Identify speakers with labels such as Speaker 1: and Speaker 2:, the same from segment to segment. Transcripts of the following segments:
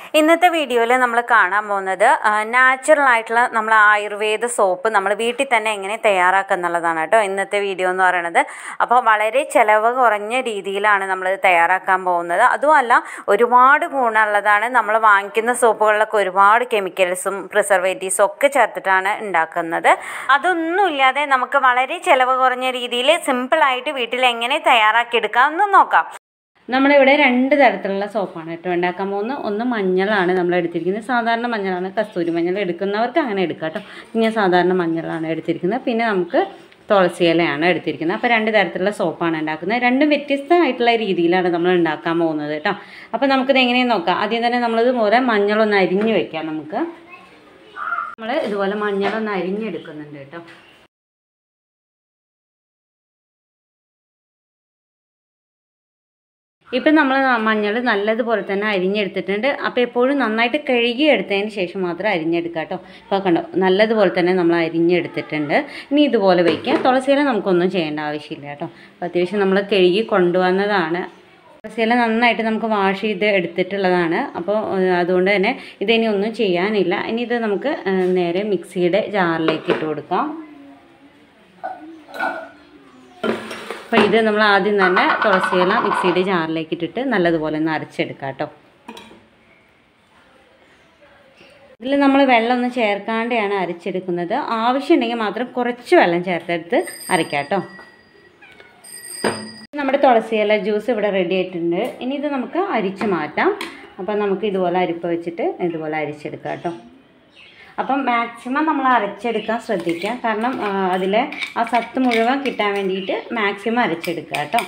Speaker 1: ഇന്നത്തെ വീഡിയോയിൽ നമ്മൾ കാണാൻ പോകുന്നത് നാച്ചുറൽ ആയിട്ടുള്ള നമ്മൾ ആയുർവേദ സോപ്പ് നമ്മൾ വീട്ടിൽ തന്നെ എങ്ങനെ തയ്യാറാക്കുക എന്നുള്ളതാണ് കേട്ടോ ഇന്നത്തെ വീഡിയോ എന്ന് പറയുന്നത് അപ്പോൾ വളരെ ചിലവ് കുറഞ്ഞ രീതിയിലാണ് നമ്മൾ തയ്യാറാക്കാൻ പോകുന്നത് അതുമല്ല ഒരുപാട് ഗുണമുള്ളതാണ് നമ്മൾ വാങ്ങിക്കുന്ന സോപ്പുകളിലൊക്കെ ഒരുപാട് കെമിക്കൽസും പ്രിസർവേറ്റീവ്സും ഒക്കെ ചേർത്തിട്ടാണ് ഉണ്ടാക്കുന്നത് അതൊന്നുമില്ലാതെ നമുക്ക് വളരെ ചിലവ് കുറഞ്ഞ രീതിയിൽ സിമ്പിളായിട്ട് വീട്ടിൽ എങ്ങനെ തയ്യാറാക്കിയെടുക്കാം എന്ന് നോക്കാം
Speaker 2: നമ്മളിവിടെ രണ്ട് തരത്തിലുള്ള സോപ്പാണ് കേട്ടോ ഉണ്ടാക്കാൻ പോകുന്നത് ഒന്ന് മഞ്ഞളാണ് നമ്മൾ എടുത്തിരിക്കുന്നത് സാധാരണ മഞ്ഞളാണ് കസ്തൂരി മഞ്ഞൾ എടുക്കുന്നവർക്ക് അങ്ങനെ എടുക്കാം കേട്ടോ ഞാൻ സാധാരണ മഞ്ഞളാണ് എടുത്തിരിക്കുന്നത് പിന്നെ നമുക്ക് തുളസി ഇലയാണ് എടുത്തിരിക്കുന്നത് അപ്പോൾ രണ്ട് തരത്തിലുള്ള സോപ്പാണ് ഉണ്ടാക്കുന്നത് രണ്ടും വ്യത്യസ്തമായിട്ടുള്ള രീതിയിലാണ് നമ്മൾ ഉണ്ടാക്കാൻ പോകുന്നത് കേട്ടോ അപ്പോൾ നമുക്കിത് എങ്ങനെയെന്ന് നോക്കാം ആദ്യം തന്നെ നമ്മളിതുപോലെ മഞ്ഞളൊന്ന് അരിഞ്ഞ് വെക്കാം നമുക്ക് നമ്മൾ ഇതുപോലെ മഞ്ഞളൊന്ന് അരിഞ്ഞെടുക്കുന്നുണ്ട് കേട്ടോ ഇപ്പം നമ്മൾ മഞ്ഞൾ നല്ലതുപോലെ തന്നെ അരിഞ്ഞെടുത്തിട്ടുണ്ട് അപ്പോൾ എപ്പോഴും നന്നായിട്ട് കഴുകി എടുത്തതിന് ശേഷം മാത്രം അരിഞ്ഞെടുക്കുക കേട്ടോ ഇപ്പോൾ കണ്ടോ നല്ലതുപോലെ തന്നെ നമ്മൾ അരിഞ്ഞെടുത്തിട്ടുണ്ട് ഇനി ഇതുപോലെ വയ്ക്കുക തുളസിയില നമുക്കൊന്നും ചെയ്യേണ്ട ആവശ്യമില്ല കേട്ടോ അപ്പോൾ അത്യാവശ്യം നമ്മൾ കഴുകി കൊണ്ടുവന്നതാണ് തുളസിയില നന്നായിട്ട് നമുക്ക് വാഷ് ചെയ്ത് എടുത്തിട്ടുള്ളതാണ് അപ്പോൾ അതുകൊണ്ട് തന്നെ ഇതിനി ഒന്നും ചെയ്യാനില്ല ഇനി ഇത് നമുക്ക് നേരെ മിക്സിയുടെ ജാറിലേക്ക് ഇട്ട് കൊടുക്കാം അപ്പോൾ ഇത് നമ്മൾ ആദ്യം തന്നെ തുളസിയില മിക്സിയുടെ ജാറിലേക്ക് ഇട്ടിട്ട് നല്ലതുപോലെ ഒന്ന് അരച്ചെടുക്കാം കേട്ടോ ഇതിൽ നമ്മൾ വെള്ളമൊന്നും ചേർക്കാതെയാണ് അരച്ചെടുക്കുന്നത് ആവശ്യമുണ്ടെങ്കിൽ മാത്രം കുറച്ച് വെള്ളം ചേർത്തെടുത്ത് അരയ്ക്കാം കേട്ടോ നമ്മുടെ തുളസിയില ജ്യൂസ് ഇവിടെ റെഡി ആയിട്ടുണ്ട് ഇനി ഇത് നമുക്ക് അരിച്ച് മാറ്റാം അപ്പം നമുക്ക് ഇതുപോലെ അരിപ്പ വെച്ചിട്ട് ഇതുപോലെ അരിച്ചെടുക്കാം കേട്ടോ അപ്പം മാക്സിമം നമ്മൾ അരച്ചെടുക്കാൻ ശ്രദ്ധിക്കുക കാരണം അതിലെ ആ സത്ത് മുഴുവൻ കിട്ടാൻ വേണ്ടിയിട്ട് മാക്സിമം അരച്ചെടുക്കുക കേട്ടോ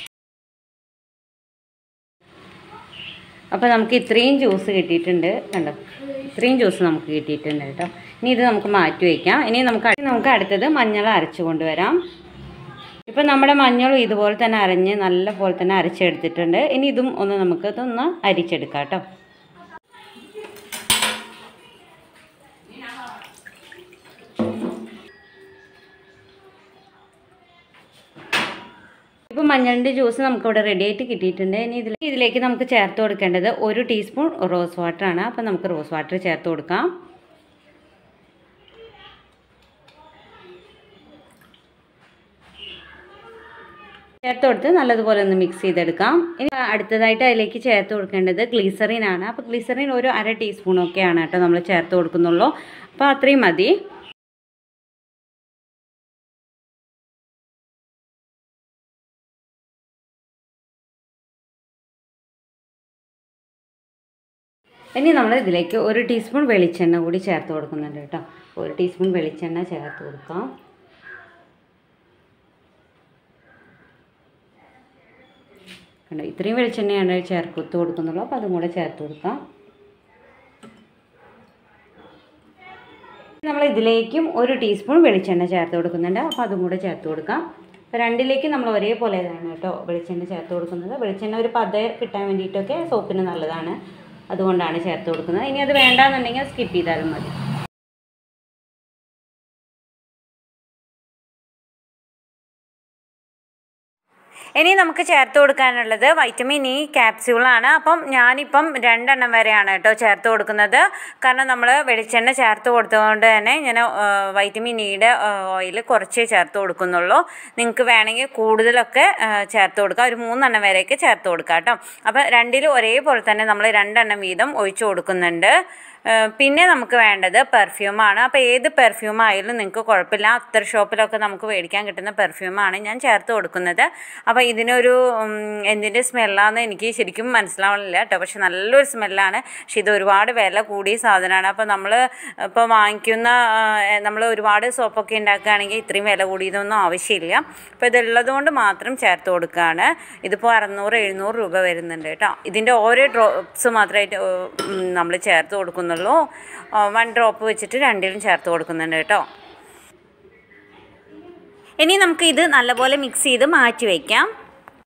Speaker 2: അപ്പോൾ നമുക്ക് ഇത്രയും ജ്യൂസ് കിട്ടിയിട്ടുണ്ട് കണ്ടോ ഇത്രയും ജ്യൂസ് നമുക്ക് കിട്ടിയിട്ടുണ്ട് കേട്ടോ ഇനി ഇത് നമുക്ക് മാറ്റി വയ്ക്കാം ഇനി നമുക്ക് നമുക്ക് അടുത്തത് മഞ്ഞൾ അരച്ചു കൊണ്ടുവരാം ഇപ്പം നമ്മുടെ മഞ്ഞളും ഇതുപോലെ തന്നെ അരഞ്ഞ് നല്ല പോലെ തന്നെ അരച്ചെടുത്തിട്ടുണ്ട് ഇനി ഇതും ഒന്ന് നമുക്ക് ഇതൊന്ന് അരിച്ചെടുക്കാം കേട്ടോ ഇപ്പോൾ മഞ്ഞളിൻ്റെ ജ്യൂസ് നമുക്കിവിടെ റെഡി ആയിട്ട് കിട്ടിയിട്ടുണ്ട് ഇനി ഇതിൽ ഇതിലേക്ക് നമുക്ക് ചേർത്ത് കൊടുക്കേണ്ടത് ഒരു ടീസ്പൂൺ റോസ് വാട്ടറാണ് അപ്പോൾ നമുക്ക് റോസ് വാട്ടർ ചേർത്ത് കൊടുക്കാം ചേർത്ത് കൊടുത്ത് നല്ലതുപോലെ ഒന്ന് മിക്സ് ചെയ്തെടുക്കാം ഇനി അടുത്തതായിട്ട് അതിലേക്ക് ചേർത്ത് കൊടുക്കേണ്ടത് ഗ്ലീസറിൻ ആണ് അപ്പോൾ ഗ്ലീസറിൻ ഒരു അര ടീസ്പൂണൊക്കെയാണ് കേട്ടോ നമ്മൾ ചേർത്ത് കൊടുക്കുന്നുള്ളൂ അപ്പോൾ അത്രയും മതി ഇനി നമ്മൾ ഇതിലേക്ക് ഒരു ടീസ്പൂൺ വെളിച്ചെണ്ണ കൂടി ചേർത്ത് കൊടുക്കുന്നുണ്ട് കേട്ടോ ഒരു ടീസ്പൂൺ വെളിച്ചെണ്ണ ചേർത്ത് കൊടുക്കാം കണ്ടോ ഇത്രയും വെളിച്ചെണ്ണയാണ് ചേർത്ത് കൊടുക്കുന്നുള്ളൂ അപ്പോൾ അതും കൂടെ ചേർത്ത് കൊടുക്കാം നമ്മൾ ഇതിലേക്കും ഒരു ടീസ്പൂൺ വെളിച്ചെണ്ണ ചേർത്ത് കൊടുക്കുന്നുണ്ട് അപ്പോൾ അതും കൂടെ ചേർത്ത് കൊടുക്കാം അപ്പോൾ രണ്ടിലേക്ക് നമ്മൾ ഒരേപോലെ ആണ് കേട്ടോ വെളിച്ചെണ്ണ ചേർത്ത് കൊടുക്കുന്നത് വെളിച്ചെണ്ണ ഒരു പത കിട്ടാൻ വേണ്ടിയിട്ടൊക്കെ സോപ്പിന് നല്ലതാണ് അതുകൊണ്ടാണ് ചേർത്ത് കൊടുക്കുന്നത് ഇനി അത് വേണ്ടാന്നുണ്ടെങ്കിൽ സ്കിപ്പ് ചെയ്താലും മതി
Speaker 1: ഇനി നമുക്ക് ചേർത്ത് കൊടുക്കാനുള്ളത് വൈറ്റമിൻ ഇ ക്യാപ്സ്യൂളാണ് അപ്പം ഞാനിപ്പം രണ്ടെണ്ണം വരെയാണ് കേട്ടോ ചേർത്ത് കൊടുക്കുന്നത് കാരണം നമ്മൾ വെളിച്ചെണ്ണ ചേർത്ത് കൊടുത്തതുകൊണ്ട് തന്നെ ഞാൻ വൈറ്റമിൻ ഇയുടെ ഓയിൽ കുറച്ചേ ചേർത്ത് കൊടുക്കുന്നുള്ളൂ നിങ്ങൾക്ക് വേണമെങ്കിൽ കൂടുതലൊക്കെ ചേർത്ത് കൊടുക്കാം ഒരു മൂന്നെണ്ണം വരെയൊക്കെ ചേർത്ത് കൊടുക്കാം കേട്ടോ അപ്പോൾ രണ്ടിലും ഒരേപോലെ തന്നെ നമ്മൾ രണ്ടെണ്ണം വീതം ഒഴിച്ചു കൊടുക്കുന്നുണ്ട് പിന്നെ നമുക്ക് വേണ്ടത് പെർഫ്യൂമാണ് അപ്പോൾ ഏത് പെർഫ്യൂം ആയാലും നിങ്ങൾക്ക് കുഴപ്പമില്ല അത്തർ ഷോപ്പിലൊക്കെ നമുക്ക് മേടിക്കാൻ കിട്ടുന്ന പെർഫ്യൂമാണ് ഞാൻ ചേർത്ത് കൊടുക്കുന്നത് അപ്പോൾ ഇതിനൊരു എന്തിൻ്റെ സ്മെല്ലാന്ന് എനിക്ക് ശരിക്കും മനസ്സിലാവണില്ല കേട്ടോ പക്ഷെ നല്ലൊരു സ്മെല്ലാണ് പക്ഷെ ഇത് ഒരുപാട് വില കൂടിയ സാധനമാണ് അപ്പോൾ നമ്മൾ ഇപ്പോൾ വാങ്ങിക്കുന്ന നമ്മൾ ഒരുപാട് സോപ്പൊക്കെ ഉണ്ടാക്കുകയാണെങ്കിൽ ഇത്രയും വില കൂടിയതൊന്നും ആവശ്യമില്ല അപ്പോൾ ഇതുള്ളത് കൊണ്ട് മാത്രം ചേർത്ത് കൊടുക്കുകയാണ് ഇതിപ്പോൾ അറുന്നൂറ് എഴുന്നൂറ് രൂപ വരുന്നുണ്ട് കേട്ടോ ഇതിൻ്റെ ഓരോ ഡ്രോപ്സ് മാത്രമായിട്ട് നമ്മൾ ചേർത്ത് കൊടുക്കുന്നു കൊടുക്കുന്നുള്ളൂ വൺ ഡ്രോപ്പ് വെച്ചിട്ട് രണ്ടിലും ചേർത്ത് കൊടുക്കുന്നുണ്ട് കേട്ടോ ഇനി നമുക്ക് ഇത് നല്ലപോലെ മിക്സ് ചെയ്ത് മാറ്റി വയ്ക്കാം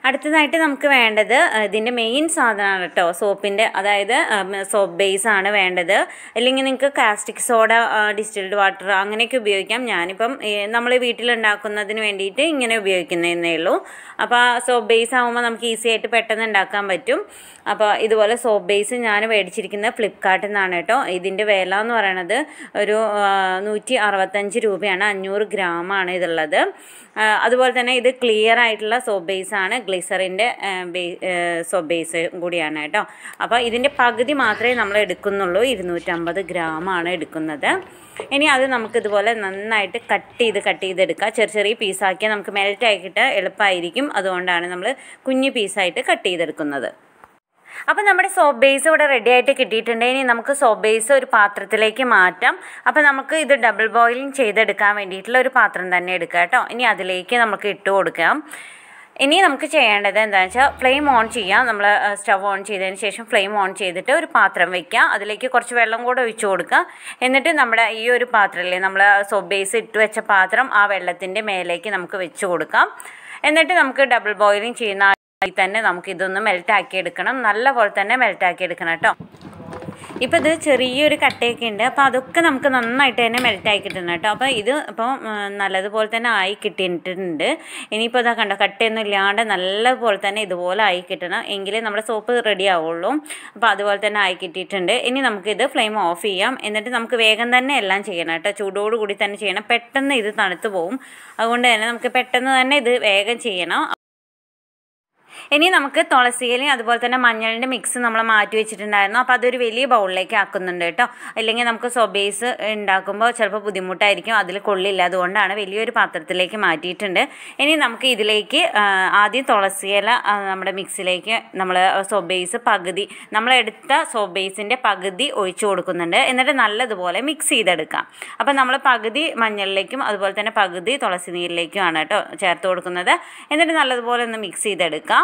Speaker 1: അടുത്തതായിട്ട് നമുക്ക് വേണ്ടത് ഏഹ്, ഇതിൻ്റെ മെയിൻ സാധനമാണ് കേട്ടോ സോപ്പിൻ്റെ അതായത് സോപ്പ് ബേസ് ആണ് വേണ്ടത് അല്ലെങ്കിൽ നിങ്ങൾക്ക് കാസ്റ്റിക് സോഡ ഡിസ്റ്റിൽഡ് വാട്ടർ അങ്ങനെയൊക്കെ ഉപയോഗിക്കാം ഞാനിപ്പം നമ്മൾ വീട്ടിലുണ്ടാക്കുന്നതിന് വേണ്ടിയിട്ട് ഇങ്ങനെ ഉപയോഗിക്കുന്നതേ ഉള്ളൂ അപ്പോൾ സോപ്പ് ബേസ് ആകുമ്പോൾ നമുക്ക് ഈസി ആയിട്ട് പെട്ടെന്ന് ഉണ്ടാക്കാൻ പറ്റും അപ്പോൾ ഇതുപോലെ സോപ്പ് ബേസ് ഞാൻ മേടിച്ചിരിക്കുന്നത് ഫ്ലിപ്കാർട്ടിൽ നിന്നാണ് കേട്ടോ ഇതിൻ്റെ വില എന്ന് പറയണത് ഒരു ആ, നൂറ്റി അറുപത്തഞ്ച് രൂപയാണ് അഞ്ഞൂറ് ഗ്രാമാണ് ഇതുള്ളത് ആ, അതുപോലെ തന്നെ ഇത് ക്ലിയർ ആയിട്ടുള്ള സോപ്പ് ബേസ് ആണ് ഗ്ലിസറിൻ്റെ സോപ്പ് ബേസ് കൂടിയാണ് കേട്ടോ അപ്പോൾ ഇതിൻ്റെ പകുതി മാത്രമേ നമ്മൾ എടുക്കുന്നുള്ളൂ ഇരുന്നൂറ്റമ്പത് ഗ്രാമാണ് എടുക്കുന്നത് ഇനി അത് നമുക്ക് ഇതുപോലെ നന്നായിട്ട് കട്ട് ചെയ്ത് കട്ട് ചെയ്തെടുക്കുക ചെറിയ ചെറിയ പീസാക്കിയാൽ നമുക്ക് മെൽറ്റ് ആക്കിയിട്ട് എളുപ്പമായിരിക്കും അതുകൊണ്ടാണ് നമ്മൾ കുഞ്ഞു പീസായിട്ട് കട്ട് ചെയ്തെടുക്കുന്നത് അപ്പോൾ നമ്മുടെ സോപ്പ് ബേസ് ഇവിടെ റെഡി ആയിട്ട് കിട്ടിയിട്ടുണ്ട് ഇനി നമുക്ക് സോപ്പ് ബേസ് ഒരു പാത്രത്തിലേക്ക് മാറ്റാം അപ്പോൾ നമുക്ക് ഇത് ഡബിൾ ബോയിലിംഗ് ചെയ്തെടുക്കാൻ വേണ്ടിയിട്ടുള്ള ഒരു പാത്രം തന്നെ എടുക്കുക കേട്ടോ ഇനി അതിലേക്ക് നമുക്ക് ഇട്ട് കൊടുക്കാം ഇനി നമുക്ക് ചെയ്യേണ്ടത് എന്താണെന്ന് വെച്ചാൽ ഫ്ലെയിം ഓൺ ചെയ്യാം നമ്മൾ സ്റ്റവ് ഓൺ ചെയ്തതിന് ശേഷം ഫ്ലെയിം ഓൺ ചെയ്തിട്ട് ഒരു പാത്രം വെക്കുക അതിലേക്ക് കുറച്ച് വെള്ളം കൂടെ ഒഴിച്ചു കൊടുക്കുക എന്നിട്ട് നമ്മുടെ ഈ ഒരു പാത്രമില്ലേ നമ്മൾ സോപ്പ് ബേസ് ഇട്ട് വെച്ച പാത്രം ആ വെള്ളത്തിൻ്റെ മേലേക്ക് നമുക്ക് വെച്ച് കൊടുക്കാം എന്നിട്ട് നമുക്ക് ഡബിൾ ബോയിലിംഗ് ചെയ്യുന്ന അതിൽ തന്നെ നമുക്ക് ഇതൊന്ന് മെൽറ്റ് ആക്കി എടുക്കണം നല്ല പോലെ തന്നെ മെൽറ്റ് ആക്കി എടുക്കണം കേട്ടോ ഇപ്പോൾ ഇത് ചെറിയൊരു കട്ടയൊക്കെ ഉണ്ട് അപ്പോൾ അതൊക്കെ നമുക്ക് നന്നായിട്ട് തന്നെ മെൽറ്റ് ആയി കിട്ടണം കേട്ടോ അപ്പോൾ ഇത് ഇപ്പോൾ നല്ലതുപോലെ തന്നെ ആയി കിട്ടിയിട്ടുണ്ട് ഇനിയിപ്പോൾ ഇതാ കണ്ടോ കട്ടയൊന്നും ഇല്ലാണ്ട് നല്ലപോലെ തന്നെ ഇതുപോലെ ആയി കിട്ടണം എങ്കിലേ നമ്മുടെ സോപ്പ് റെഡി ആവുള്ളൂ അപ്പോൾ അതുപോലെ തന്നെ ആയി കിട്ടിയിട്ടുണ്ട് ഇനി നമുക്കിത് ഫ്ലെയിം ഓഫ് ചെയ്യാം എന്നിട്ട് നമുക്ക് വേഗം തന്നെ എല്ലാം ചെയ്യണം കേട്ടോ ചൂടോടുകൂടി തന്നെ ചെയ്യണം പെട്ടെന്ന് ഇത് തണുത്ത് പോകും അതുകൊണ്ട് തന്നെ നമുക്ക് പെട്ടെന്ന് തന്നെ ഇത് വേഗം ചെയ്യണം ഇനി നമുക്ക് തുളസിയിലയും അതുപോലെ തന്നെ മഞ്ഞളിൻ്റെ മിക്സ് നമ്മൾ മാറ്റി വെച്ചിട്ടുണ്ടായിരുന്നു അപ്പോൾ അതൊരു വലിയ ബൗളിലേക്ക് ആക്കുന്നുണ്ട് കേട്ടോ അല്ലെങ്കിൽ നമുക്ക് സൊബേസ് ഉണ്ടാക്കുമ്പോൾ ചിലപ്പോൾ ബുദ്ധിമുട്ടായിരിക്കും അതിൽ കൊള്ളില്ല അതുകൊണ്ടാണ് വലിയൊരു പാത്രത്തിലേക്ക് മാറ്റിയിട്ടുണ്ട് ഇനി നമുക്ക് ഇതിലേക്ക് ആ, ആദ്യം തുളസിയില ആ, നമ്മുടെ മിക്സിലേക്ക് നമ്മൾ സൊബേസ് പകുതി നമ്മൾ എടുത്ത സൊബേസിൻ്റെ പകുതി ഒഴിച്ചു കൊടുക്കുന്നുണ്ട് എന്നിട്ട് നല്ലതുപോലെ മിക്സ് ചെയ്തെടുക്കാം അപ്പോൾ നമ്മൾ പകുതി മഞ്ഞളിലേക്കും അതുപോലെ തന്നെ പകുതി തുളസി നീരിലേക്കുമാണ് കേട്ടോ ചേർത്ത് കൊടുക്കുന്നത് എന്നിട്ട് നല്ലതുപോലെ ഒന്ന് മിക്സ് ചെയ്തെടുക്കാം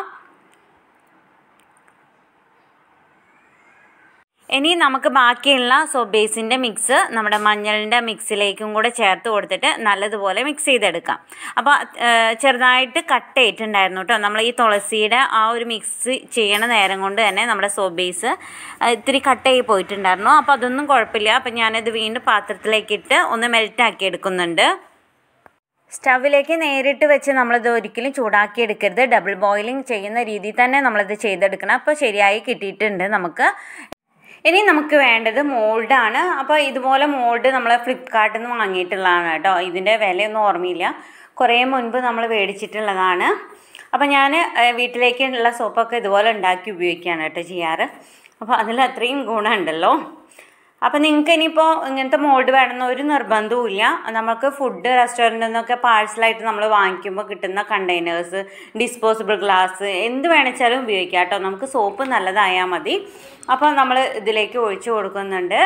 Speaker 1: ഇനി നമുക്ക് ബാക്കിയുള്ള സോബേസിൻ്റെ മിക്സ് നമ്മുടെ മഞ്ഞളിൻ്റെ മിക്സിലേക്കും കൂടെ ചേർത്ത് കൊടുത്തിട്ട് നല്ലതുപോലെ മിക്സ് ചെയ്തെടുക്കാം അപ്പോൾ ചെറുതായിട്ട് കട്ട് ചെയ്തിട്ടുണ്ടായിരുന്നു കേട്ടോ നമ്മൾ ഈ തുളസിയുടെ ആ ഒരു മിക്സ് ചെയ്യണ നേരം കൊണ്ട് തന്നെ നമ്മുടെ സോബേസ് ഇത്തിരി കട്ട് ചെയ്ത് പോയിട്ടുണ്ടായിരുന്നു അപ്പോൾ അതൊന്നും കുഴപ്പമില്ല അപ്പോൾ ഞാനത് വീണ്ടും പാത്രത്തിലേക്കിട്ട് ഒന്ന് മെൽറ്റാക്കി എടുക്കുന്നുണ്ട് സ്റ്റവിലേക്ക് നേരിട്ട് വെച്ച് നമ്മളിത് ഒരിക്കലും ചൂടാക്കി എടുക്കരുത് ഡബിൾ ബോയിലിംഗ് ചെയ്യുന്ന രീതിയിൽ തന്നെ നമ്മളിത് ചെയ്തെടുക്കണം അപ്പോൾ ശരിയായി കിട്ടിയിട്ടുണ്ട് നമുക്ക് ഇനി നമുക്ക് വേണ്ടത് മോൾഡാണ് അപ്പോൾ ഇതുപോലെ മോൾഡ് നമ്മൾ ഫ്ലിപ്കാർട്ടിൽ നിന്ന് വാങ്ങിയിട്ടുള്ളതാണ് കേട്ടോ ഇതിൻ്റെ വിലയൊന്നും ഓർമ്മയില്ല കുറേ മുൻപ് നമ്മൾ മേടിച്ചിട്ടുള്ളതാണ് അപ്പോൾ ഞാൻ വീട്ടിലേക്കുള്ള സോപ്പൊക്കെ ഇതുപോലെ ഉണ്ടാക്കി ഉപയോഗിക്കുകയാണ് കേട്ടോ ചെയ്യാറ് അപ്പോൾ അതിൽ അത്രയും ഗുണമുണ്ടല്ലോ അപ്പോൾ നിങ്ങൾക്ക് ഇനിയിപ്പോൾ ഇങ്ങനത്തെ മോൾഡ് വേണമെന്ന് ഒരു നിർബന്ധവും ഇല്ല നമുക്ക് ഫുഡ് റെസ്റ്റോറൻറ്റിൽ നിന്നൊക്കെ പാഴ്സലായിട്ട് നമ്മൾ വാങ്ങിക്കുമ്പോൾ കിട്ടുന്ന കണ്ടെയ്നേഴ്സ് ഡിസ്പോസിബിൾ ഗ്ലാസ് എന്ത് വേണിച്ചാലും ഉപയോഗിക്കാം കേട്ടോ നമുക്ക് സോപ്പ് നല്ലതായാൽ മതി അപ്പോൾ നമ്മൾ ഇതിലേക്ക് ഒഴിച്ചു കൊടുക്കുന്നുണ്ട്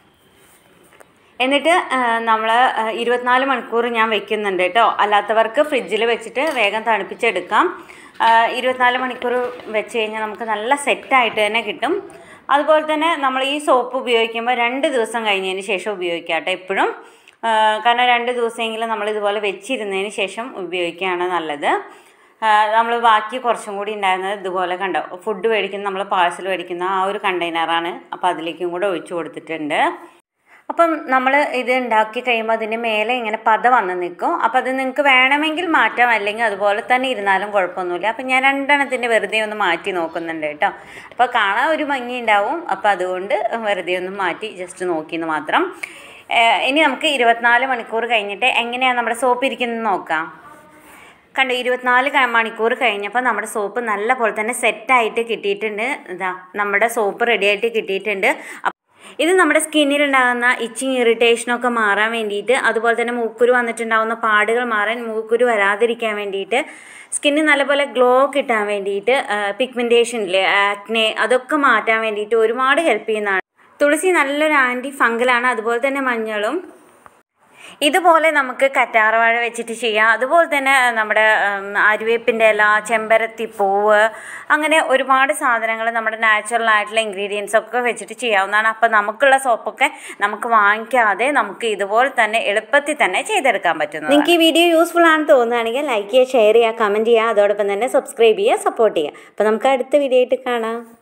Speaker 1: എന്നിട്ട് നമ്മൾ ഇരുപത്തിനാല് മണിക്കൂർ ഞാൻ വെക്കുന്നുണ്ട് കേട്ടോ അല്ലാത്തവർക്ക് ഫ്രിഡ്ജിൽ വെച്ചിട്ട് വേഗം തണുപ്പിച്ചെടുക്കാം ആ, ഇരുപത്തിനാല് മണിക്കൂർ വെച്ച് കഴിഞ്ഞാൽ നമുക്ക് നല്ല സെറ്റായിട്ട് തന്നെ കിട്ടും അതുപോലെ തന്നെ നമ്മൾ ഈ സോപ്പ് ഉപയോഗിക്കുമ്പോൾ രണ്ട് ദിവസം കഴിഞ്ഞതിന് ശേഷം ഉപയോഗിക്കാം കേട്ടോ എപ്പോഴും ആ, കാരണം രണ്ട് ദിവസമെങ്കിലും നമ്മൾ ഇതുപോലെ വെച്ചിരുന്നതിന് ശേഷം ഉപയോഗിക്കുകയാണ് നല്ലത് നമ്മൾ ബാക്കി കുറച്ചും കൂടി ഉണ്ടായിരുന്നത് ഇതുപോലെ കണ്ടോ ഫുഡ് മേടിക്കുന്ന നമ്മൾ പാഴ്സൽ മേടിക്കുന്ന ആ ഒരു കണ്ടെയ്നറാണ് അപ്പോൾ അതിലേക്കും കൂടെ ഒഴിച്ചു കൊടുത്തിട്ടുണ്ട് അപ്പം നമ്മൾ ഇത് ഉണ്ടാക്കി കഴിയുമ്പോൾ അതിൻ്റെ മേലെ ഇങ്ങനെ പത വന്ന് നിൽക്കും അപ്പോൾ അത് നിങ്ങൾക്ക് വേണമെങ്കിൽ മാറ്റാം അല്ലെങ്കിൽ അതുപോലെ തന്നെ ഇരുന്നാലും കുഴപ്പമൊന്നുമില്ല അപ്പം ഞാൻ രണ്ടെണ്ണത്തിൻ്റെ വെറുതെ ഒന്ന് മാറ്റി നോക്കുന്നുണ്ട് കേട്ടോ അപ്പോൾ കാണാൻ ഒരു ഭംഗി ഉണ്ടാവും അപ്പോൾ അതുകൊണ്ട് വെറുതെ ഒന്ന് മാറ്റി ജസ്റ്റ് നോക്കിയെന്ന് മാത്രം ഏഹ് ഇനി നമുക്ക് ഇരുപത്തിനാല് മണിക്കൂർ കഴിഞ്ഞിട്ട് എങ്ങനെയാണ് നമ്മുടെ സോപ്പ് ഇരിക്കുന്നത് നോക്കാം കണ്ടു ഇരുപത്തിനാല് ക- മണിക്കൂർ കഴിഞ്ഞപ്പോൾ നമ്മുടെ സോപ്പ് നല്ല പോലെ തന്നെ സെറ്റായിട്ട് കിട്ടിയിട്ടുണ്ട് ഇതാ നമ്മുടെ സോപ്പ് റെഡി ആയിട്ട് കിട്ടിയിട്ടുണ്ട് അപ്പ- ഇത് നമ്മുടെ സ്കിന്നിലുണ്ടാകുന്ന ഇച്ചിങ് ഇറിറ്റേഷനൊക്കെ മാറാൻ വേണ്ടിയിട്ട് അതുപോലെ തന്നെ മൂക്കുരു വന്നിട്ടുണ്ടാകുന്ന പാടുകൾ മാറാൻ മൂക്കുരു വരാതിരിക്കാൻ വേണ്ടിയിട്ട് സ്കിന്ന് നല്ലപോലെ ഗ്ലോ കിട്ടാൻ വേണ്ടിയിട്ട് പിഗ്മെൻറ്റേഷനിലെ ആക്നെ അതൊക്കെ മാറ്റാൻ വേണ്ടിയിട്ട് ഒരുപാട് ഹെൽപ്പ് ചെയ്യുന്നതാണ് തുളസി നല്ലൊരു ആൻറ്റി ഫംഗലാണ് അതുപോലെ തന്നെ മഞ്ഞളും ഇതുപോലെ നമുക്ക് കറ്റാർവാഴ വെച്ചിട്ട് ചെയ്യാം അതുപോലെ തന്നെ നമ്മുടെ ഉം, ആര്യവേപ്പിൻ്റെ ഇല ചെമ്പരത്തി പൂവ് അങ്ങനെ ഒരുപാട് സാധനങ്ങൾ നമ്മുടെ നാച്ചുറൽ ആയിട്ടുള്ള ഇൻഗ്രീഡിയൻസ് ഒക്കെ വെച്ചിട്ട് ചെയ്യാവുന്നതാണ് അപ്പോൾ നമുക്കുള്ള സോപ്പൊക്കെ നമുക്ക് വാങ്ങിക്കാതെ നമുക്ക് ഇതുപോലെ തന്നെ എളുപ്പത്തിൽ തന്നെ ചെയ്തെടുക്കാൻ പറ്റുന്നത്
Speaker 2: നിങ്ങൾക്ക് ഈ വീഡിയോ യൂസ്ഫുൾ ആണെന്ന് തോന്നുകയാണെങ്കിൽ ലൈക്ക് ചെയ്യുക ഷെയർ ചെയ്യുക കമൻറ്റ് ചെയ്യുക അതോടൊപ്പം തന്നെ സബ്സ്ക്രൈബ് ചെയ്യുക സപ്പോർട്ട് ചെയ്യുക അപ്പോൾ നമുക്ക് അടുത്ത വീഡിയോ ആയിട്ട് കാണാം